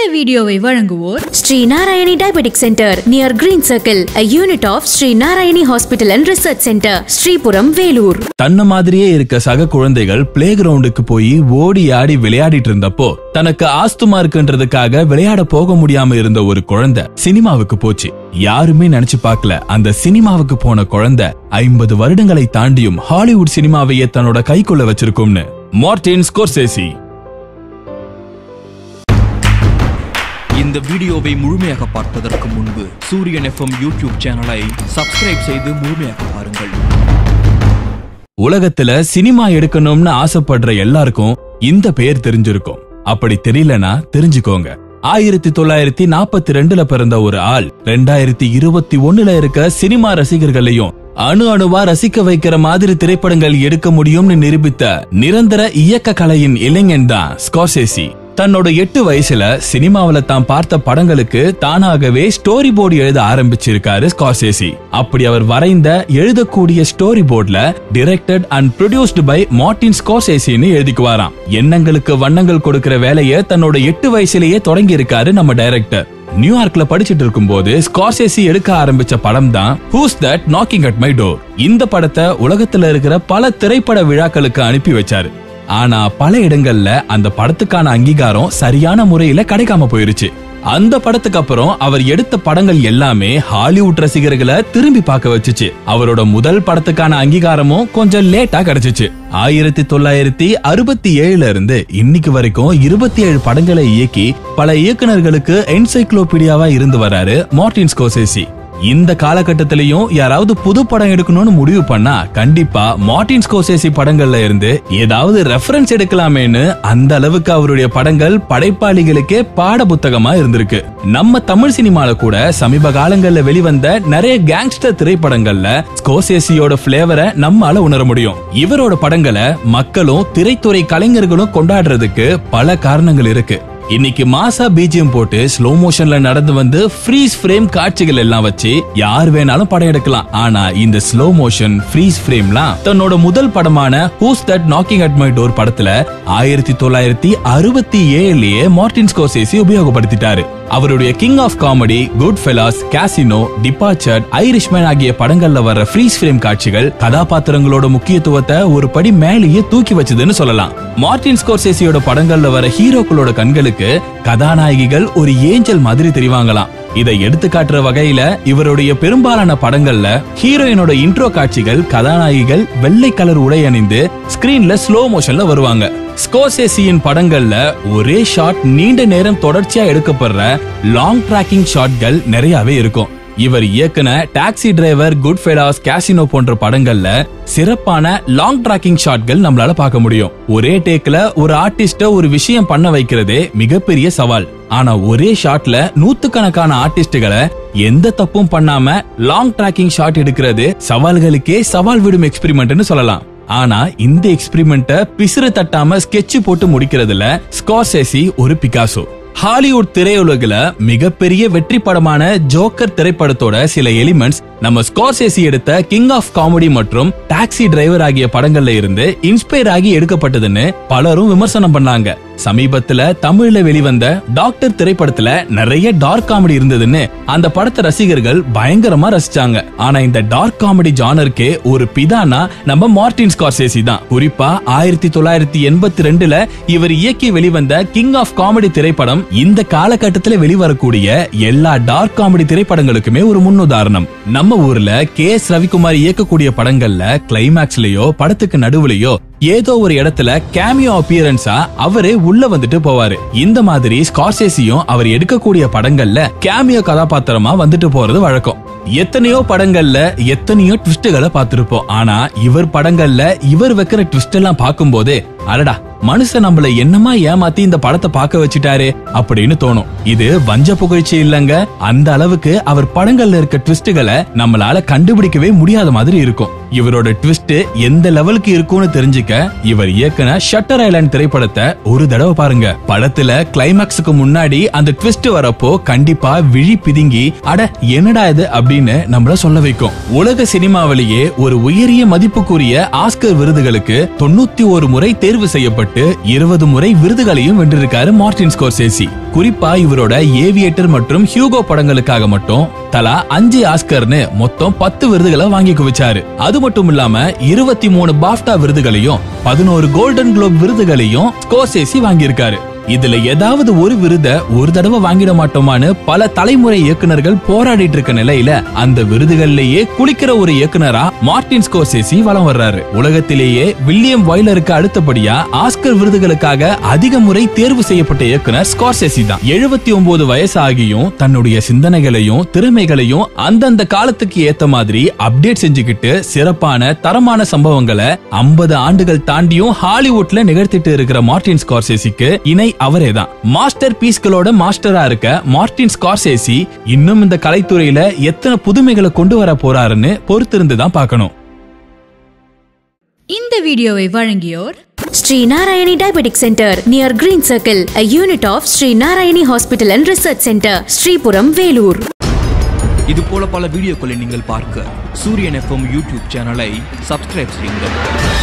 வீடியோவை வழங்குவோர் Sri Narayani Diabetic Center near Green Circle, a unit of Sri Narayani Hospital and Research Center, Sripuram, Velur. தன்ன மாதிரியே இருக்க சக குழந்தைகள் பிளே கிரவுண்டுக்கு போய் ஓடி ஆடி விளையாடிட்டு இருந்தப்போ தனக்கு ஆஸ்துமா இருக்குன்றதுக்காக விளையாட போக முடியாம இருந்த ஒரு குழந்தை சினிமாவுக்கு போச்சு யாருமே நினைச்சு பார்க்கல அந்த சினிமாவுக்கு போன குழந்தை ஐம்பது வருடங்களை தாண்டியும் ஹாலிவுட் சினிமாவையே தன்னோட கைக்குள்ள வச்சிருக்கும்னு மார்டின் ஸ்கோர்சேசி இந்த வீடியோவை முழுமையாக பார்ப்பதற்கு முன்பு சூரியன் எஃப்எம் யூடியூப் சேனலை சப்ஸ்கிரைப் செய்து முழுமையாக பாருங்கள் உலகத்துல சினிமா எடுக்கணும்னு ஆசைப்படுற எல்லாருக்கும் இந்த பெயர் தெரிஞ்சிருக்கும் அப்படி தெரியலனா தெரிஞ்சுக்கோங்க ஆயிரத்தி தொள்ளாயிரத்தி நாற்பத்தி ரெண்டுல பிறந்த ஒரு ஆள் ரெண்டாயிரத்தி இருபத்தி ஒண்ணுல இருக்க சினிமா ரசிகர்களையும் அணு அணுவா ரசிக்க வைக்கிற மாதிரி திரைப்படங்கள் எடுக்க முடியும்னு நிரூபித்த நிரந்தர இயக்க கலையின் இளைஞன் தான் ஸ்கார்சேசி தன்னோட எட்டு வயசுல சினிமாவுல தான் பார்த்த படங்களுக்கு தானாகவே ஸ்டோரி போர்டு எழுத ஆரம்பிச்சிருக்காரு ஸ்கார்சேசி அப்படி அவர் வரைந்த எழுதக்கூடிய ஸ்டோரி போர்ட்ல directed and produced by Martin ஸ்கார்சேசின்னு எழுதிக்குவாராம் எண்ணங்களுக்கு வண்ணங்கள் கொடுக்கிற வேலையை தன்னோட எட்டு வயசுலயே தொடங்கி இருக்காரு நம்ம டைரக்டர் நியூயார்க்ல படிச்சிட்டு இருக்கும்போது ஸ்கார்சேசி எடுக்க ஆரம்பிச்ச படம் தான் who's that knocking at my door இந்த படத்தை உலகத்துல இருக்கிற பல திரைப்பட விழாக்களுக்கு அனுப்பி வச்சாரு ஆனா பல இடங்கள்ல அந்த படத்துக்கான அங்கீகாரம் சரியான முறையில கிடைக்காம போயிருச்சு அந்த படத்துக்கு அப்புறம் அவர் எடுத்த படங்கள் எல்லாமே ஹாலிவுட் ரசிகர்களை திரும்பி பார்க்க வச்சுச்சு அவரோட முதல் படத்துக்கான அங்கீகாரமும் கொஞ்சம் லேட்டா கிடைச்சிச்சு ஆயிரத்தி தொள்ளாயிரத்தி அறுபத்தி ஏழுல இருந்து இன்னைக்கு வரைக்கும் இருபத்தி ஏழு படங்களை இயக்கி பல இயக்குனர்களுக்கு என்சைக்ளோபீடியாவா இருந்து வராரு மார்டின் ஸ்கோசேசி இந்த காலகட்டத்திலையும் யாராவது புது படம் எடுக்கணும்னு முடிவு பண்ணா கண்டிப்பா மார்டின் ஸ்கோசேசி படங்கள்ல இருந்து ஏதாவது ரெஃபரன்ஸ் எடுக்கலாமேன்னு அந்த அளவுக்கு அவருடைய படங்கள் படைப்பாளிகளுக்கே பாட புத்தகமா இருந்திருக்கு நம்ம தமிழ் சினிமால கூட சமீப காலங்கள்ல வெளிவந்த நிறைய கேங்ஸ்டர் திரைப்படங்கள்ல ஸ்கோசேசியோட பிளேவரை நம்மால உணர முடியும் இவரோட படங்களை மக்களும் திரைத்துறை கலைஞர்களும் கொண்டாடுறதுக்கு பல காரணங்கள் இருக்கு இன்னைக்கு மாசா பிஜிஎம் போட்டு ஸ்லோ மோஷன்ல நடந்து வந்து ஃப்ரீஸ் ஃப்ரேம் காட்சிகள் எல்லாம் வச்சு யார் வேணாலும் படம் எடுக்கலாம் ஆனா இந்த ஸ்லோ மோஷன் ஃப்ரீஸ் ஃப்ரேம்லாம் தன்னோட முதல் படமான who's that knocking at my door படத்துல ஆயிரத்தி தொள்ளாயிரத்தி அறுபத்தி ஏழுலயே மார்டின் ஸ்கோசேசி உபயோகப்படுத்திட்டாரு அவருடைய king of comedy goodfellas casino departure Irishman ஆகிய படங்கள்ல வர ஃப்ரீஸ் ஃப்ரேம் காட்சிகள் கதாபாத்திரங்களோட முக்கியத்துவத்தை ஒரு படி மேலேயே தூக்கி வச்சதுன்னு சொல்லலாம் மார்டின் ஸ்கோர்சேசியோட படங்கள்ல வர ஹீரோக்களோட கண்களுக்கு கதாநாயகிகள் ஒரு ஏஞ்சல் மாதிரி தெரிவாங்களாம் இதை எடுத்து காட்டுற வகையில இவருடைய பெரும்பாலான படங்கள்ல ஹீரோயினோட இன்ட்ரோ காட்சிகள் கதாநாயகிகள் வெள்ளை கலர் உடை அணிந்து ஸ்கிரீன்ல ஸ்லோ மோஷன்ல வருவாங்க ஸ்கோசேசியின் படங்கள்ல ஒரே ஷாட் நீண்ட நேரம் தொடர்ச்சியா எடுக்கப்படுற லாங் டிராக்கிங் ஷாட்கள் நிறையவே இருக்கும் இவர் இயக்குன taxi driver goodfellas casino போன்ற படங்கள்ல சிறப்பான லாங் டிராக்கிங் ஷாட்கள் நம்மளால பார்க்க முடியும் ஒரே டேக்ல ஒரு ஆர்டிஸ்ட ஒரு விஷயம் பண்ண வைக்கிறதே மிகப்பெரிய சவால் ஆனா ஒரே ஷாட்ல நூத்துக்கணக்கான ஆர்டிஸ்டுகளை எந்த தப்பும் பண்ணாம லாங் டிராக்கிங் ஷாட் எடுக்கிறது சவால்களுக்கே சவால் விடும் எக்ஸ்பெரிமெண்ட்னு சொல்லலாம் ஆனா இந்த எக்ஸ்பெரிமெண்ட்ட பிசிறு தட்டாம ஸ்கெட்ச் போட்டு முடிக்கிறதுல ஸ்கார்சேசி ஒரு பிகாசோ ஹாலிவுட் திரையுலகில மிகப்பெரிய வெற்றி படமான ஜோக்கர் திரைப்படத்தோட சில எலிமெண்ட்ஸ் நம்ம ஸ்கார்சேசி எடுத்த கிங் ஆஃப் காமெடி மற்றும் டாக்ஸி டிரைவர் ஆகிய படங்கள்ல இருந்து இன்ஸ்பயர் ஆகி எடுக்கப்பட்டதுன்னு பலரும் விமர்சனம் பண்ணாங்க சமீபத்துல தமிழ்ல வெளிவந்த டாக்டர் திரைப்படத்துல நிறைய டார்க் காமெடி இருந்ததுன்னு அந்த படத்தை ரசிகர்கள் பயங்கரமா ரசிச்சாங்க ஆனா இந்த டார்க் காமெடி ஜானருக்கே ஒரு பிதானா நம்ம மார்டின் ஸ்கார்சேசி தான் குறிப்பா ஆயிரத்தி தொள்ளாயிரத்தி எண்பத்தி ரெண்டுல இவர் இயக்கி வெளிவந்த கிங் ஆஃப் காமெடி திரைப்படம் இந்த காலகட்டத்துல வெளிவரக்கூடிய எல்லா டார்க் காமெடி திரைப்படங்களுக்குமே ஒரு முன்னுதாரணம் நம்ம ஊர்ல கே எஸ் ரவிக்குமார் இயக்கக்கூடிய படங்கள்ல கிளைமேக்ஸ்லயோ படத்துக்கு நடுவுலயோ ஏதோ ஒரு இடத்துல கேமியோ அப்பியரன்ஸா அவரே உள்ள வந்துட்டு போவாரு இந்த மாதிரி ஸ்கார்சேசியும் அவர் எடுக்கக்கூடிய படங்கள்ல கேமியோ கதாபாத்திரமா வந்துட்டு போறது வழக்கம் எத்தனையோ படங்கள்ல எத்தனையோ ட்விஸ்டுகளை பார்த்திருப்போம் ஆனா இவர் படங்கள்ல இவர் வைக்கிற ட்விஸ்ட் எல்லாம் பார்க்கும்போது அடடா மனுஷன் நம்மள என்னமா ஏமாத்தி இந்த படத்தை பார்க்க வச்சுட்டாரு அப்படின்னு தோணும் இது வஞ்ச புகழ்ச்சி இல்லங்க அந்த அளவுக்கு அவர் படங்கள்ல இருக்க ட்விஸ்டுகளை நம்மளால கண்டுபிடிக்கவே முடியாத மாதிரி இருக்கும் இவரோட ட்விஸ்ட் எந்த லெவலுக்கு இருக்கும்னு தெரிஞ்சுக்க இவர் இயக்குன ஷட்டர் ஐலாண்ட் திரைப்படத்தை ஒரு தடவை பாருங்க படத்துல கிளைமாக்ஸுக்கு முன்னாடி அந்த ட்விஸ்ட் வரப்போ கண்டிப்பா விழி பிதுங்கி அட என்னடா இது அப்படின்னு நம்மள சொல்ல வைக்கும் உலக சினிமாவிலேயே ஒரு உயரிய மதிப்புக்குரிய ஆஸ்கர் விருதுகளுக்கு தொண்ணூத்தி ஒரு முறை தேர்வு செய்யப்பட்டு இருபது முறை விருதுகளையும் வென்றிருக்காரு மார்டின் ஸ்கோர்சேசி குறிப்பா இவரோட ஏவியேட்டர் மற்றும் ஹியூகோ படங்களுக்காக மட்டும் தலா அஞ்சு ஆஸ்கர்னு மொத்தம் பத்து விருதுகளை வாங்கி குவிச்சாரு அது மட்டும் இல்லாம இருபத்தி மூணு பாஃப்டா விருதுகளையும் பதினோரு கோல்டன் குளோப் விருதுகளையும் ஸ்கோசேசி வாங்கியிருக்காரு இதுல ஏதாவது ஒரு விருத ஒரு தடவை வாங்கிட மாட்டோமான்னு பல தலைமுறை இயக்குனர்கள் போராடிட்டு இருக்க நிலையில அந்த விருதுகள்லயே குளிக்கிற ஒரு இயக்குனரா மார்டின் ஸ்கோசேசி வலம் வர்றாரு உலகத்திலேயே வில்லியம் வைலருக்கு அடுத்தபடியா ஆஸ்கர் விருதுகளுக்காக அதிக முறை தேர்வு செய்யப்பட்ட இயக்குனர் ஸ்கார்சேசி தான் எழுபத்தி ஒன்பது வயசு ஆகியும் தன்னுடைய சிந்தனைகளையும் திறமைகளையும் அந்தந்த காலத்துக்கு ஏத்த மாதிரி அப்டேட் செஞ்சுக்கிட்டு சிறப்பான தரமான சம்பவங்களை ஐம்பது ஆண்டுகள் தாண்டியும் ஹாலிவுட்ல நிகழ்த்திட்டு இருக்கிற மார்டின் ஸ்கார்சேசிக்கு இணை அவரே தான் மாஸ்டர் பீஸ்களோட மாஸ்டரா இருக்க மார்டின் ஸ்கார்சேசி இன்னும் இந்த கலைத்துறையில எத்தனை புதுமைகளை கொண்டு வர போறாருன்னு பொறுத்திருந்து தான் பார்க்கணும் இந்த வீடியோவை வழங்கியோர் Sri Narayani diabetic centre near green circle a unit of Sri Narayani hospital and research centre Sripuram Vellore இது போல பல வீடியோக்களை நீங்கள் பார்க்க சூரியன் எஃப்எம் யூடியூப் சேனலை சப்ஸ்கிரைப் செய்யுங்கள்